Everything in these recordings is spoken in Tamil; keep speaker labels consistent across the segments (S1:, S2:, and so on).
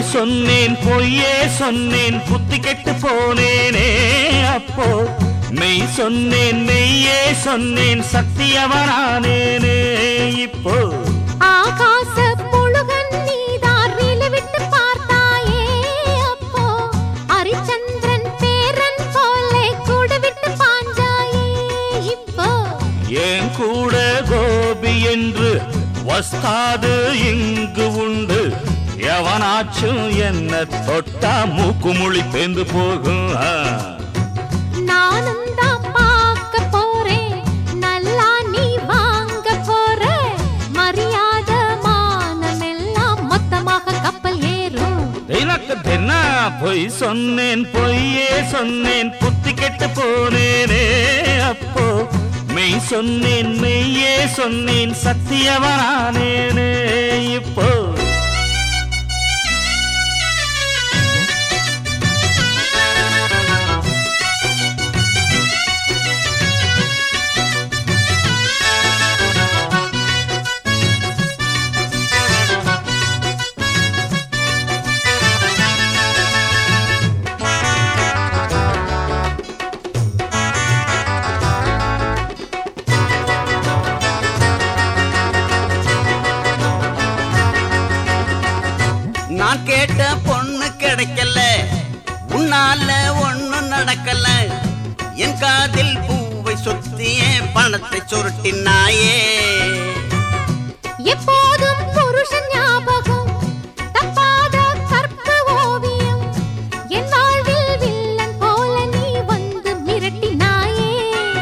S1: சொன்னேன் பொய்யே சொன்னேன் புத்தி கெட்டு போனேனே அப்போ மெய் சொன்னேன் மெய்யே சொன்னேன் சத்தியவனானேனே இப்போ
S2: ஆகாச புழுகன் நீதான் ரீலு விட்டு பார்த்தாயே அப்போ ஹரிச்சந்திரன் பேரன் போலே கூட விட்டு பாஞ்சாயே இப்போ
S1: ஏன் கூட கோபி என்று வஸ்தாது இங்கு உண்டு எவனாச்சும் என்ன தொட்டா மூக்குமுழி பேந்து போகும் ஆ.
S2: நானும் தான் பார்க்க போறேன் நல்லா நீ வாங்க போற மரியாதை மானம் எல்லாம் மொத்தமாக கப்பல் ஏறும்
S1: எனக்கு தென்ன பொய் சொன்னேன் பொய்யே சொன்னேன் புத்தி கெட்டு போனேனே அப்போ மெய் சொன்னேன் மெய்யே சொன்னேன் சத்தியவனானேனே இப்போ
S3: நான் கேட்ட பொண்ணு கிடைக்கல உன்னால ஒண்ணும் நடக்கல என் காதில் பூவை சுத்திய பணத்தை சுருட்டினாயே
S2: எப்போதும் புருஷன் ஞாபகம் தப்பாத கற்ப ஓவியம் என் வாழ்வில் வில்லன் போல நீ வந்து மிரட்டினாயே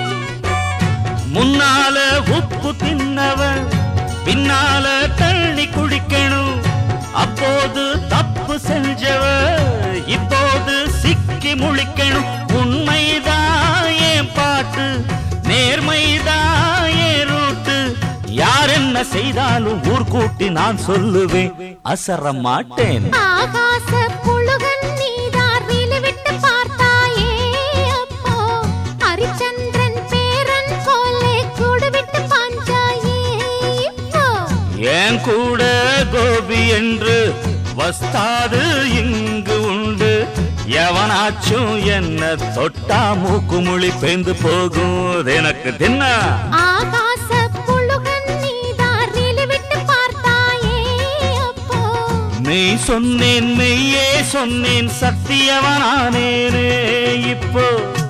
S1: முன்னால உப்பு தின்னவன் பின்னால தண்ணி குடிக்கணும் அப்போது தப்பு செஞ்சவ இப்போது சிக்கி முழிக்கணும் உண்மைதான் என் பாட்டு நேர்மைதான் என் ரூட்டு யார் என்ன செய்தாலும் ஊர் கூட்டி நான் சொல்லுவேன் அசர மாட்டேன்
S2: ஆகாச புழுகன் நீதான் ரீலு விட்டு பார்த்தாயே அப்போ ஹரிச்சந்திரன் பேரன் போலே கூட விட்டு பாஞ்சாயே இப்போ
S1: ஏன் கூட கோபி என்று வஸ்தாது இங்கு உண்டு எவனாச்சும் என்ன தொட்டா மூக்குமுழி பேந்து போகும் அது எனக்கு தின்ன
S2: ஆகாச புழுகன் நீதான் ரீலு விட்டு பார்த்தாயே அப்போ
S1: நீ சொன்னேன் மெய்யே சொன்னேன் சத்தியவனானேனே இப்போ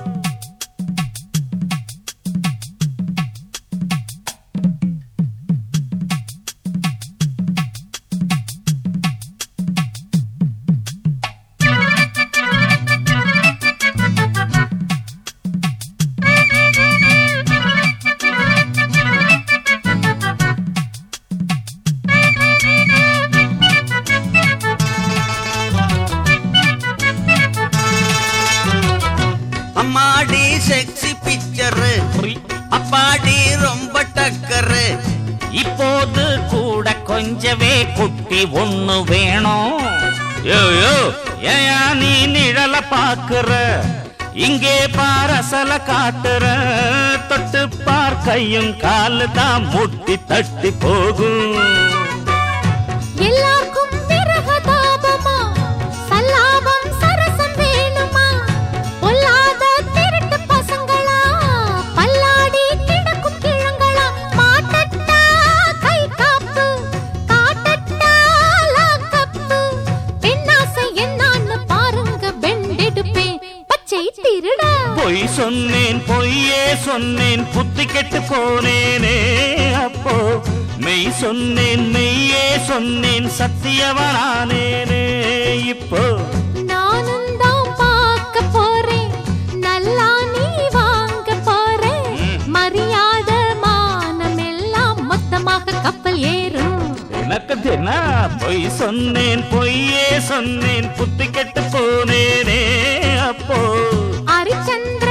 S3: அம்மாடி செக்ஸி பிக்சரு அப்பாடி ரொம்ப டக்கரு
S1: இப்போது கூட கொஞ்சவே குட்டி ஒண்ணு வேணும் யோ யோ ஏயா நீ நிழல பாக்குற இங்கே பார் அசல காட்டுற தொட்டு பார் கையும் காலு தான் முட்டி தட்டி போகும்
S2: எல்லாருக்கும் விரக தாபமா சல்லாபம் சரசம் வேணுமா பொல்லாத திருட்டு பசங்களா பல்லாடி கிடக்கும் கிழங்களா மாட்டட்டா கை காப்பு காட்டட்டா லாக்கப்பு பெண்ணாசை என்னான்னு பாருங்க பெண்டெடுப்பேன் பச்சை திருடா
S1: பொய் சொன்னேன் பொய்யே சொன்னேன் புத்தி கெட்டு போனேனே அப்போ மெய் சொன்னேன் மெய்யே சொன்னேன் சத்தியவனானேனே இப்போ
S2: நானும் தான் பார்க்க போறேன் நல்லா நீ வாங்க போறேன் மரியாதை மானம் எல்லாம் மொத்தமாக கப்பல் ஏறும்
S1: எனக்கு என்ன பொய் சொன்னேன் பொய்யே சொன்னேன் புத்தி கெட்டு போனேனே அப்போ
S2: ஹரிச்சந்திர